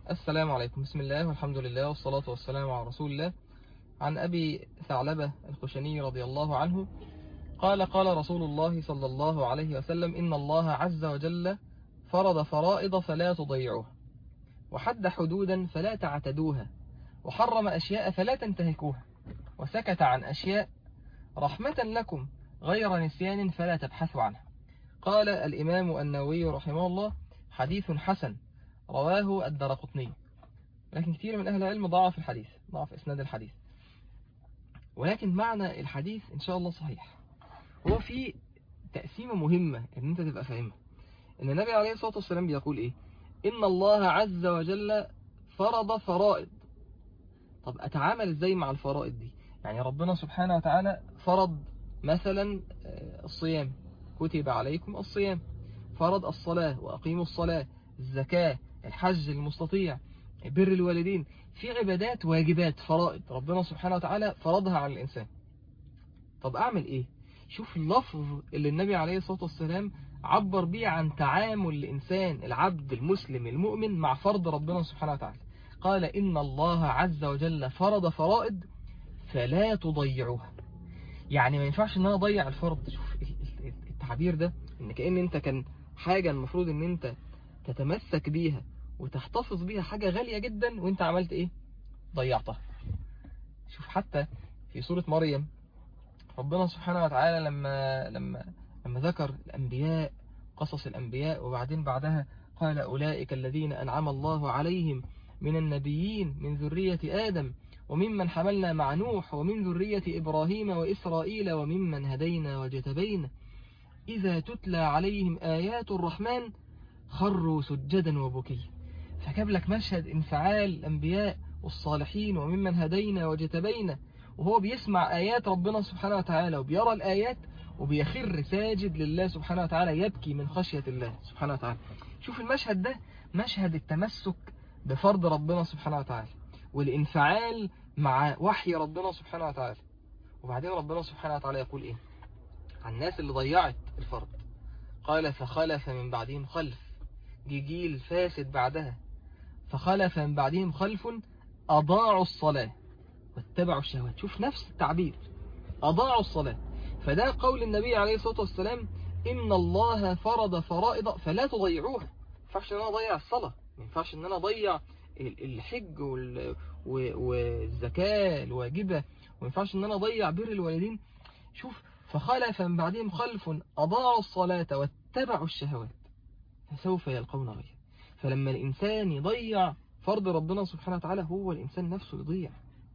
السلام عليكم بسم الله والحمد لله والصلاة والسلام على رسول الله عن أبي ثعلبة الخشني رضي الله عنه قال قال رسول الله صلى الله عليه وسلم إن الله عز وجل فرض فرائض فلا تضيعوها وحد حدودا فلا تعتدوها وحرم أشياء فلا تنتهكوها وسكت عن أشياء رحمة لكم غير نسيان فلا تبحثوا عنها قال الإمام النووي رحمه الله حديث حسن رواه الدرقطني لكن كثير من أهل العلم ضعف الحديث ضعف إسناد الحديث ولكن معنى الحديث إن شاء الله صحيح هو في تقسيمة مهمة إن أنت تبقى فاهمها إن النبي عليه الصلاة والسلام بيقول إيه إن الله عز وجل فرض فرائض طب أتعامل إزاي مع الفرائض دي يعني ربنا سبحانه وتعالى فرض مثلا الصيام كتب عليكم الصيام فرض الصلاة وأقيموا الصلاة الزكاة الحج المستطيع بر الوالدين في عبادات واجبات فرائض ربنا سبحانه وتعالى فرضها على الإنسان طب أعمل إيه شوف اللفظ اللي النبي عليه الصلاة والسلام عبر بيه عن تعامل الإنسان العبد المسلم المؤمن مع فرض ربنا سبحانه وتعالى قال إن الله عز وجل فرض فرائض فلا تضيعوها يعني ما ينفعش ان انا اضيع الفرض شوف التعبير ده ان كأن انت كان حاجة المفروض ان انت تتمسك بيها وتحتفظ بيها حاجة غالية جدا وانت عملت ايه ضيعتها شوف حتى في سورة مريم ربنا سبحانه وتعالى لما لما لما ذكر الأنبياء قصص الأنبياء وبعدين بعدها قال أولئك الذين أنعم الله عليهم من النبيين من ذرية آدم وممن حملنا مع نوح ومن ذرية إبراهيم وإسرائيل وممن هدينا وجتبينا إذا تتلى عليهم آيات الرحمن خروا سجدا وبكيا فجاب لك مشهد انفعال الأنبياء والصالحين وممن هدينا وجتبينا وهو بيسمع آيات ربنا سبحانه وتعالى وبيرى الآيات وبيخر ساجد لله سبحانه وتعالى يبكي من خشية الله سبحانه وتعالى شوف المشهد ده مشهد التمسك بفرض ربنا سبحانه وتعالى والانفعال مع وحي ربنا سبحانه وتعالى وبعدين ربنا سبحانه وتعالى يقول ايه عن الناس اللي ضيعت الفرض قال فخلف من بعدهم خلف جيل فاسد بعدها فخلف من بعدهم خلف أضاعوا الصلاة واتبعوا الشهوات شوف نفس التعبير أضاعوا الصلاة فده قول النبي عليه الصلاة والسلام إن الله فرض فرائض فلا تضيعوها ما ينفعش ان انا اضيع الصلاة ما ينفعش ان انا اضيع الحج والزكاة الواجبة وما ينفعش ان انا اضيع بر الوالدين شوف فخلف من بعدهم خلف اضاعوا الصلاة واتبعوا الشهوات فسوف يلقون غيا فلما الانسان يضيع فرض ربنا سبحانه وتعالى هو الانسان نفسه يضيع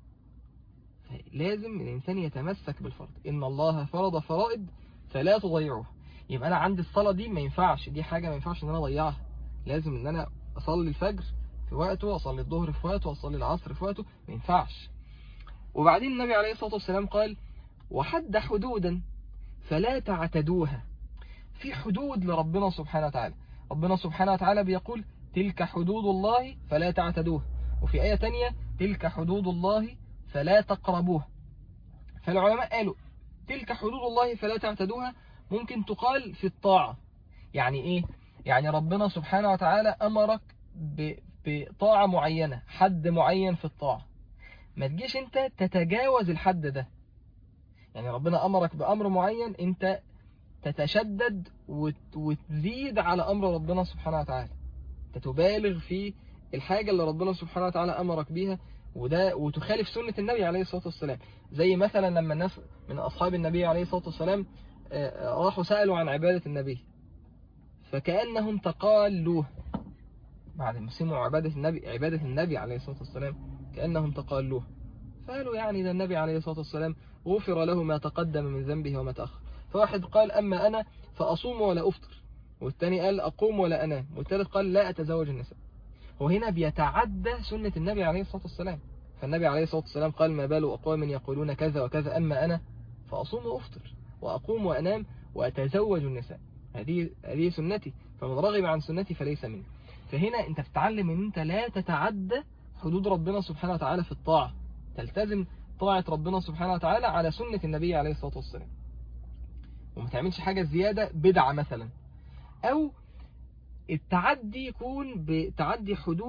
لازم الانسان يتمسك بالفرض ان الله فرض فرائض فلا تضيعوها يبقى انا عندي الصلاة دي ما ينفعش دي حاجة ما ينفعش ان انا اضيعها لازم ان انا اصلي الفجر في وقته أصلي الظهر في وقته أصلي العصر في وقته ما ينفعش وبعدين النبي عليه الصلاة والسلام قال وحد حدودا فلا تعتدوها في حدود لربنا سبحانه وتعالى ربنا سبحانه وتعالى بيقول تلك حدود الله فلا تعتدوها وفي آية تانية تلك حدود الله فلا تقربوها فالعلماء قالوا تلك حدود الله فلا تعتدوها ممكن تقال في الطاعة يعني ايه يعني ربنا سبحانه وتعالى أمرك بطاعة معينة حد معين في الطاعة ما تجيش انت تتجاوز الحد ده يعني ربنا أمرك بأمر معين انت تتشدد وتزيد على أمر ربنا سبحانه وتعالى تتبالغ في الحاجة اللي ربنا سبحانه وتعالى أمرك بيها وده وتخالف سنة النبي عليه الصلاة والسلام زي مثلا لما الناس من أصحاب النبي عليه الصلاة والسلام راحوا سألوا عن عبادة النبي فكأنهم تقالوه بعد ما سمعوا عبادة النبي عبادة النبي عليه الصلاة والسلام كأنهم تقالوه فقالوا يعني ده النبي عليه الصلاة والسلام غفر له ما تقدم من ذنبه وما تأخر فواحد قال أما أنا فأصوم ولا أفطر والثاني قال أقوم ولا أنام والثالث قال لا أتزوج النساء وهنا بيتعدى سنة النبي عليه الصلاة والسلام فالنبي عليه الصلاة والسلام قال ما بال أقوام يقولون كذا وكذا أما أنا فأصوم وأفطر وأقوم وأنام وأتزوج النساء هذه هذه سنتي فمن رغب عن سنتي فليس مني فهنا انت بتتعلم ان انت لا تتعدى حدود ربنا سبحانه وتعالى في الطاعة تلتزم طاعة ربنا سبحانه وتعالى على سنة النبي عليه الصلاة والسلام وما تعملش حاجة زيادة بدعة مثلا او التعدي يكون بتعدي حدود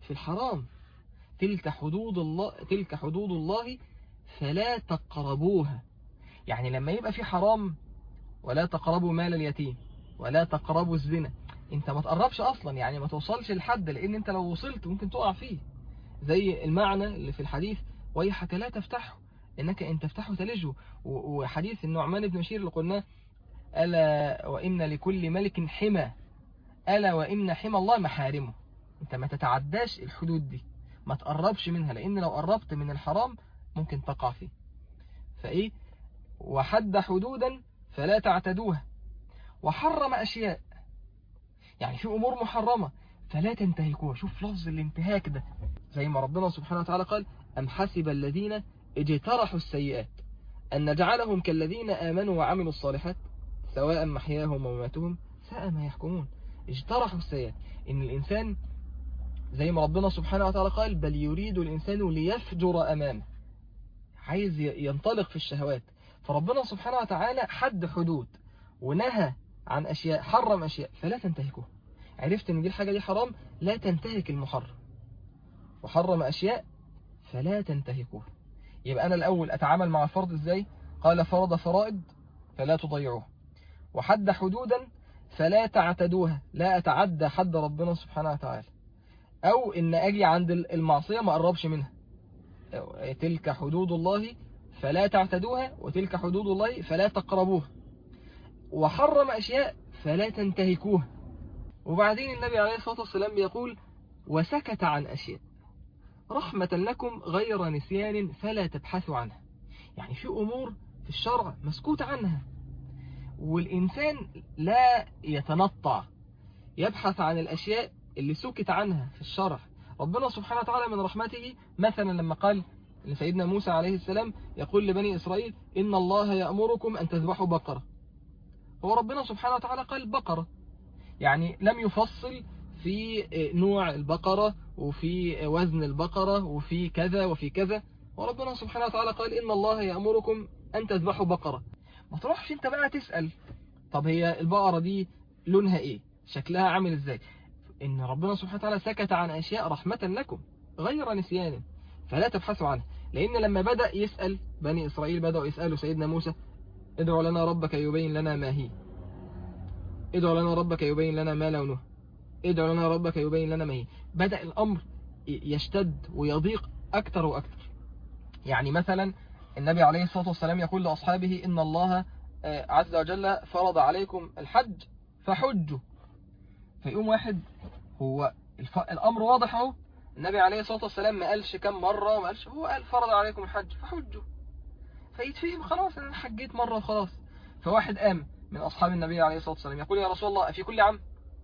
في الحرام تلك حدود الله تلك حدود الله فلا تقربوها يعني لما يبقى في حرام ولا تقربوا مال اليتيم ولا تقربوا الزنا انت ما تقربش اصلا يعني ما توصلش لحد لان انت لو وصلت ممكن تقع فيه زي المعنى اللي في الحديث ويحك لا تفتحه انك ان تفتحه تلجه وحديث النعمان بن بشير اللي قلناه ألا وإن لكل ملك حمى ألا وإن حمى الله محارمه انت ما تتعداش الحدود دي ما تقربش منها لأن لو قربت من الحرام ممكن تقع فيه فإيه وحد حدودا فلا تعتدوها وحرم أشياء يعني في أمور محرمة فلا تنتهكوها شوف لفظ الانتهاك ده زي ما ربنا سبحانه وتعالى قال أم حسب الذين اجترحوا السيئات أن نجعلهم كالذين آمنوا وعملوا الصالحات سواء محياهم ومماتهم ساء ما يحكمون اجترحوا السيئات إن الإنسان زي ما ربنا سبحانه وتعالى قال بل يريد الإنسان ليفجر أمامه عايز ينطلق في الشهوات فربنا سبحانه وتعالى حد حدود ونهى عن أشياء حرم أشياء فلا تنتهكوها عرفت ان دي الحاجة دي حرام لا تنتهك المحرم وحرم أشياء فلا تنتهكوها يبقى أنا الأول أتعامل مع الفرض إزاي قال فرض فرائض فلا تضيعوها وحد حدودا فلا تعتدوها لا أتعدى حد ربنا سبحانه وتعالى أو إن أجي عند المعصية ما أقربش منها تلك حدود الله فلا تعتدوها وتلك حدود الله فلا تقربوها وحرم أشياء فلا تنتهكوها وبعدين النبي عليه الصلاة والسلام بيقول وسكت عن أشياء رحمة لكم غير نسيان فلا تبحثوا عنها يعني في أمور في الشرع مسكوت عنها والإنسان لا يتنطع يبحث عن الأشياء اللي سكت عنها في الشرع ربنا سبحانه وتعالى من رحمته مثلا لما قال لسيدنا موسى عليه السلام يقول لبني إسرائيل إن الله يأمركم أن تذبحوا بقرة هو ربنا سبحانه وتعالى قال بقرة يعني لم يفصل في نوع البقرة وفي وزن البقرة وفي كذا وفي كذا وربنا سبحانه وتعالى قال إن الله يأمركم أن تذبحوا بقرة ما تروحش انت بقى تسأل طب هي البقرة دي لونها ايه شكلها عامل ازاي ان ربنا سبحانه وتعالى سكت عن اشياء رحمة لكم غير نسيان فلا تبحثوا عنها لان لما بدأ يسأل بني اسرائيل بدأوا يسألوا سيدنا موسى ادعو لنا ربك يبين لنا ما هي ادعو لنا ربك يبين لنا ما لونه ادعو لنا ربك يبين لنا ما هي بدأ الامر يشتد ويضيق اكتر واكتر يعني مثلا النبي عليه الصلاة والسلام يقول لأصحابه إن الله عز وجل فرض عليكم الحج فحجوا فيقوم واحد هو الأمر واضح اهو النبي عليه الصلاة والسلام ما قالش كم مرة ما قالش هو قال فرض عليكم الحج فحجوا فيتفهم خلاص أنا حجيت مرة وخلاص فواحد قام من أصحاب النبي عليه الصلاة والسلام يقول يا رسول الله أفي كل عام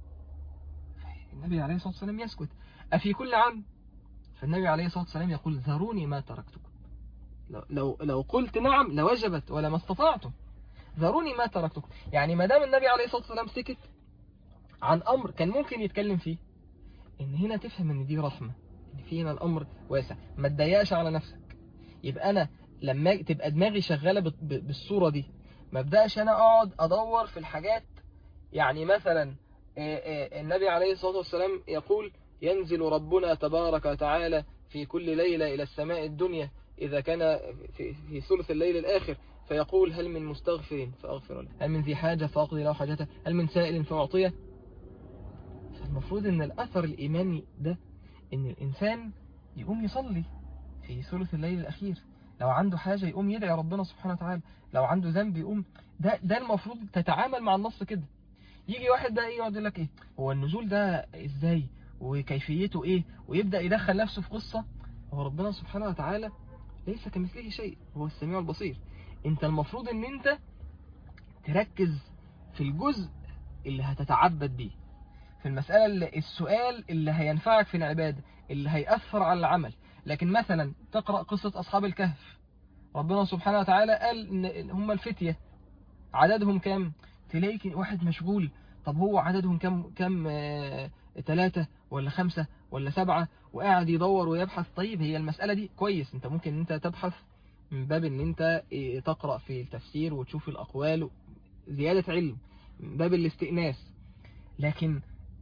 النبي عليه الصلاة والسلام يسكت أفي كل عام فالنبي عليه الصلاة والسلام يقول ذروني ما تركتكم لو لو قلت نعم لوجبت ولا ما استطعتم ذروني ما تركتكم يعني ما دام النبي عليه الصلاة والسلام سكت عن أمر كان ممكن يتكلم فيه إن هنا تفهم إن دي رحمة إن في هنا الأمر واسع ما تضيقش على نفسك يبقى أنا لما تبقى دماغي شغالة بالصورة دي ما ابداش أنا أقعد أدور في الحاجات يعني مثلا النبي عليه الصلاة والسلام يقول ينزل ربنا تبارك وتعالى في كل ليلة إلى السماء الدنيا إذا كان في, في ثلث الليل الآخر فيقول هل من مستغفر فأغفر له هل من ذي حاجة فأقضي له حاجته هل من سائل فأعطيه فالمفروض أن الأثر الإيماني ده أن الإنسان يقوم يصلي في ثلث الليل الأخير لو عنده حاجة يقوم يدعي ربنا سبحانه وتعالى لو عنده ذنب يقوم ده, ده المفروض تتعامل مع النص كده يجي واحد بقى يقعد يقول لك ايه هو النزول ده ازاي وكيفيته ايه ويبدأ يدخل نفسه في قصة هو ربنا سبحانه وتعالى ليس كمثله شيء هو السميع البصير انت المفروض ان انت تركز في الجزء اللي هتتعبد بيه في المسألة اللي السؤال اللي هينفعك في العبادة اللي هيأثر على العمل لكن مثلا تقرأ قصة أصحاب الكهف ربنا سبحانه وتعالى قال إن هم الفتية عددهم كام تلاقي واحد مشغول طب هو عددهم كم كم ثلاثة ولا خمسة ولا سبعة وقاعد يدور ويبحث طيب هي المسألة دي كويس انت ممكن انت تبحث من باب ان انت تقرأ في التفسير وتشوف الأقوال زيادة علم من باب الاستئناس لكن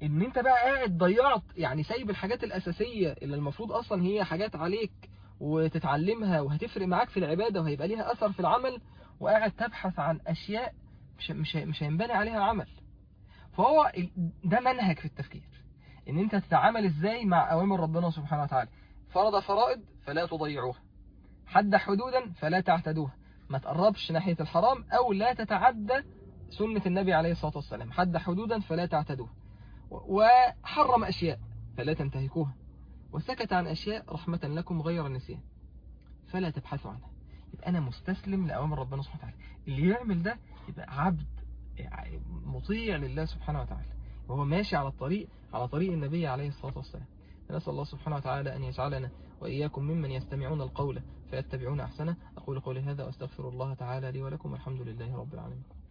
ان انت بقى قاعد ضيعت يعني سايب الحاجات الاساسيه اللي المفروض اصلا هي حاجات عليك وتتعلمها وهتفرق معاك في العباده وهيبقى ليها اثر في العمل وقاعد تبحث عن اشياء مش مش مش هينبني عليها عمل فهو ده منهج في التفكير ان انت تتعامل ازاي مع اوامر ربنا سبحانه وتعالى فرض فرائض فلا تضيعوها حد حدودا فلا تعتدوها ما تقربش ناحية الحرام او لا تتعدى سنة النبي عليه الصلاة والسلام حد حدودا فلا تعتدوها وحرم اشياء فلا تنتهكوها وسكت عن اشياء رحمة لكم غير النسيان فلا تبحثوا عنها يبقى انا مستسلم لاوامر ربنا سبحانه وتعالى اللي يعمل ده يبقى عبد مطيع لله سبحانه وتعالى وهو ماشي على الطريق على طريق النبي عليه الصلاة والسلام نسأل الله سبحانه وتعالى أن يجعلنا وإياكم ممن يستمعون القول فيتبعون أحسنه أقول قولي هذا وأستغفر الله تعالى لي ولكم والحمد لله رب العالمين